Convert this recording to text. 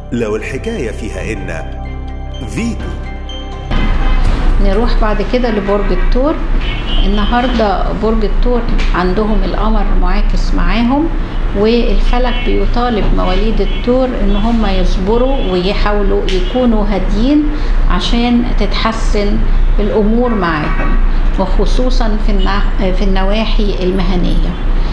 لو الحكاية فيها إن فيتو نروح بعد كده لبرج الثور النهارده برج الثور عندهم القمر معاكس معاهم والفلك بيطالب مواليد الثور ان هم يصبروا ويحاولوا يكونوا هاديين عشان تتحسن الامور معاهم وخصوصا في النا- في النواحي المهنيه